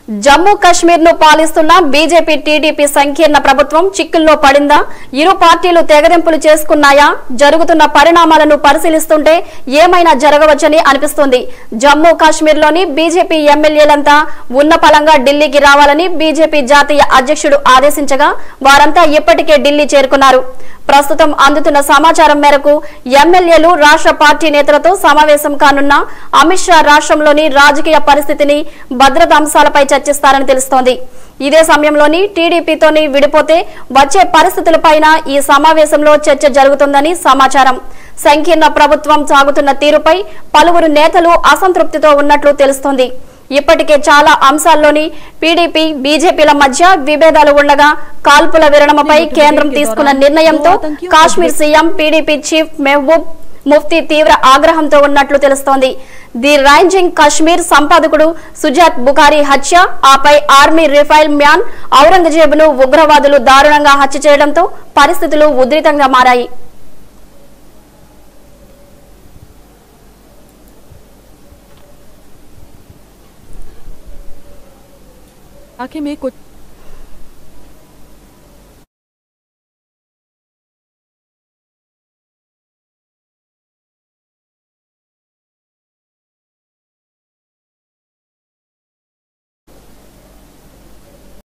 జమ్మూ కశ్మీర్ ను పాలిస్తున్న BJP TDP సంకీర్ణ ప్రభుత్వం చిక్కుల్లో పడిందా ఇరు పార్టీలు తెగదెంపులు చేసుకున్నాయా జరుగుతున్న పరిణామాలను పరిశీలిస్తుంటే ఏమైనా జరగవచ్చని అనిపిస్తుంది జమ్మూ కాశ్మీర్ లోని బీజేపీ ఎమ్మెల్యేలంతా ఉన్న పలంగా ఢిల్లీకి రావాలని బీజేపీ జాతీయ అధ్యక్షుడు ఆదేశించగా వారంతా ఇప్పటికే ఢిల్లీ చేరుకున్నారు ప్రస్తుతం అందుతున్న సమాచారం మేరకు ఎమ్మెల్యేలు రాష్ట్ర పార్టీ నేతలతో సమావేశం కానున్న అమిత్ షా రాష్ట్రంలోని రాజకీయ పరిస్థితిని భద్రతా అంశాలపై చర్చిస్తారని తెలుస్తోంది ఇదే సమయంలోని టీడీపీతోని విడిపోతే వచ్చే పరిస్థితులపైన ఈ సమావేశంలో చర్చ జరుగుతుందని సమాచారం సంకీర్ణ ప్రభుత్వం సాగుతున్న తీరుపై పలువురు నేతలు అసంతృప్తితో ఉన్నట్లు తెలుస్తోంది ఇప్పటికే చాలా అంశాల్లోని పీడీపీ బీజేపీల మధ్య విభేదాలు ఉండగా కాల్పుల విరమణపై కేంద్రం తీసుకున్న నిర్ణయంతో Kashmir CM PDP chief Mehbooba Mufti తీవ్ర ఆగ్రహంతో ఉన్నట్లు తెలుస్తోంది ది రైంజింగ్ కశ్మీర్ సంపాదకుడు సుజాత్ బుఖారీ హత్య ఆపై ఆర్మీ రిఫైల్ మ్యాన్ ఔరంగజేబును ఉగ్రవాదులు దారుణంగా హత్య చేయడంతో పరిస్థితులు ఉద్రిక్తంగా మారాయి इलाके में कुछ